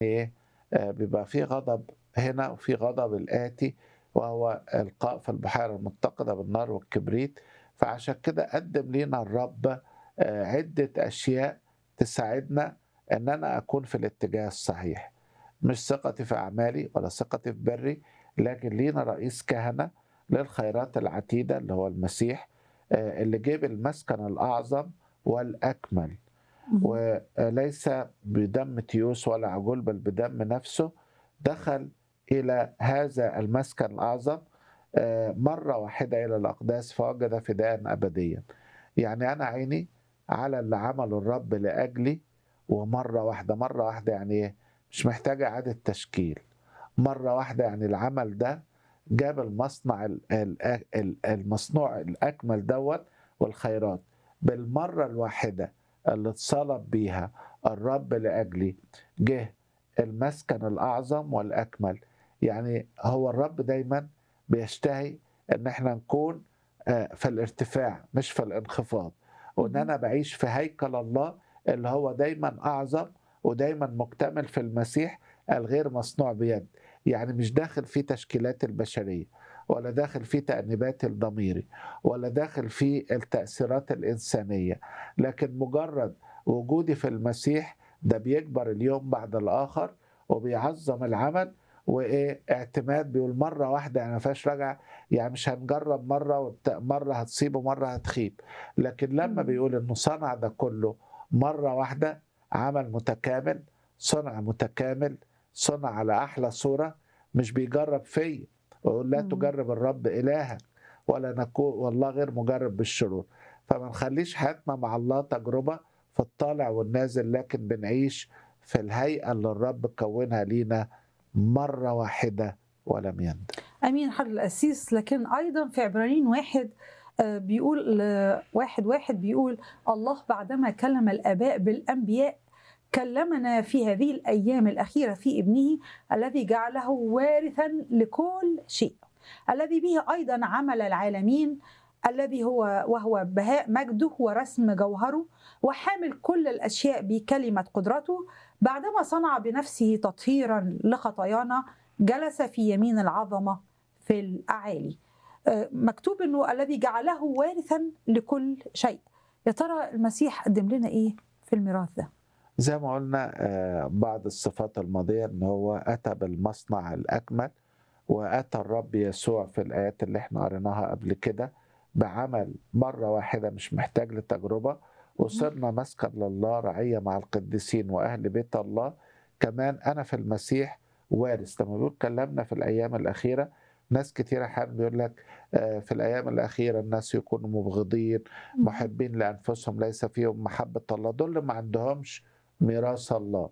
ايه آه، بيبقى في غضب هنا وفي غضب الآتي وهو القاء في البحيرة المتقدة بالنار والكبريت فعشان كده قدم لينا الرب آه، عدة أشياء تساعدنا إن أنا أكون في الاتجاه الصحيح مش ثقتي في أعمالي ولا ثقتي في بري لكن لينا رئيس كهنة للخيرات العتيدة اللي هو المسيح آه، اللي جيب المسكن الأعظم والأكمل وليس بدم تيوس ولا عجول بل بدم نفسه دخل إلى هذا المسكن الأعظم آه، مرة واحدة إلى الأقداس فوجد فداء أبديا يعني أنا عيني على اللي عمله الرب لأجلي ومرة واحدة مرة واحدة يعني إيه مش محتاجة إعادة تشكيل مرة واحدة يعني العمل ده جاب المصنع ال- ال- ال- المصنوع الأكمل دوت والخيرات بالمرة الواحدة اللي اتصلب بيها الرب لأجلي جه المسكن الأعظم والأكمل يعني هو الرب دايما بيشتهي ان احنا نكون آه، في الارتفاع مش في الانخفاض وان مهم. انا بعيش في هيكل الله اللي هو دايما اعظم ودايما مكتمل في المسيح الغير مصنوع بيد يعني مش داخل فيه تشكيلات البشريه ولا داخل فيه تأنيبات الضميري ولا داخل فيه التأثيرات الإنسانية لكن مجرد وجودي في المسيح ده بيكبر اليوم بعد الآخر وبيعظم العمل وايه اعتماد بيقول مره واحده يعني ما فيهاش رجعه يعني مش هنجرب مره والت... مره هتصيب ومره هتخيب لكن لما مم. بيقول انه صنع ده كله مره واحده عمل متكامل صنع متكامل صنع على احلى صوره مش بيجرب فيا ويقول لا مم. تجرب الرب الهك ولا نكون والله غير مجرب بالشرور فما نخليش حياتنا مع الله تجربه في الطالع والنازل لكن بنعيش في الهيئه اللي الرب كونها لينا مرة واحدة ولم يندم امين حضر القسيس لكن ايضا في عبرانيين واحد آه، بيقول آه، واحد واحد بيقول الله بعدما كلم الاباء بالانبياء كلمنا في هذه الايام الاخيره في ابنه الذي جعله وارثا لكل شيء الذي به ايضا عمل العالمين الذي هو وهو بهاء مجده ورسم جوهره وحامل كل الاشياء بكلمه قدرته بعدما صنع بنفسه تطهيرا لخطايانا جلس في يمين العظمه في الاعالي آه، مكتوب انه الذي جعله وارثا لكل شيء يا ترى المسيح قدم لنا ايه في الميراث ده زي ما قلنا آه، بعض الصفات الماضية ان هو اتى بالمصنع الاكمل واتى الرب يسوع في الايات اللي احنا قريناها قبل كده بعمل مرة واحدة مش محتاج لتجربة وصرنا مسكن لله رعية مع القديسين واهل بيت الله كمان انا في المسيح وارث لما بيقول كلمنا في الايام الاخيره ناس كتير احيانا بيقول لك آه، في الايام الاخيره الناس يكونوا مبغضين محبين لانفسهم ليس فيهم محبه الله دول اللي ما عندهمش ميراث الله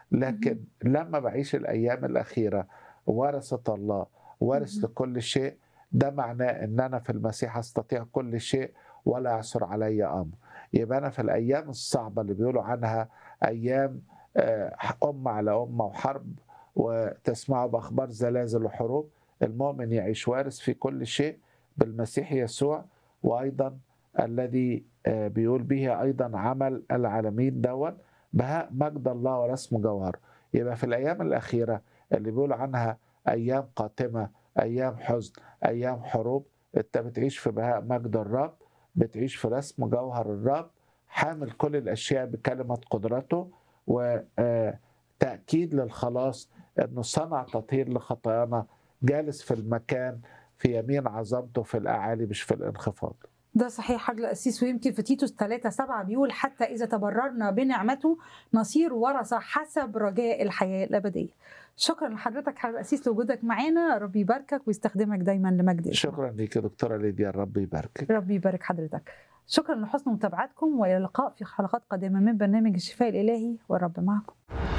لكن لما بعيش الايام الاخيره ورثه الله وارث مهم. لكل شيء ده معناه ان انا في المسيح استطيع كل شيء ولا يعثر علي امر يبقى انا في الايام الصعبه اللي بيقولوا عنها ايام آه، امه على امه وحرب وتسمعوا باخبار زلازل وحروب المؤمن يعيش وارث في كل شيء بالمسيح يسوع وايضا الذي آه، بيقول به ايضا عمل العالمين دون بهاء مجد الله ورسم جوهر يبقى في الايام الاخيره اللي بيقول عنها ايام قاتمه ايام حزن ايام حروب انت بتعيش في بهاء مجد الرب بتعيش في رسم جوهر الرب حامل كل الاشياء بكلمه قدرته وتاكيد للخلاص انه صنع تطهير لخطايانا جالس في المكان في يمين عظمته في الاعالي مش في الانخفاض ده صحيح حضر القسيس ويمكن في تيتوس 3 7 بيقول حتى إذا تبررنا بنعمته نصير ورثة حسب رجاء الحياة الأبدية شكرا لحضرتك حضر القسيس لوجودك معانا ربي يباركك ويستخدمك دايما لمجد اسمه شكرا ليك يا دكتوره ليديا الرب يباركك ربي يبارك حضرتك شكرا لحسن متابعتكم والى اللقاء في حلقات قادمه من برنامج الشفاء الالهي والرب معكم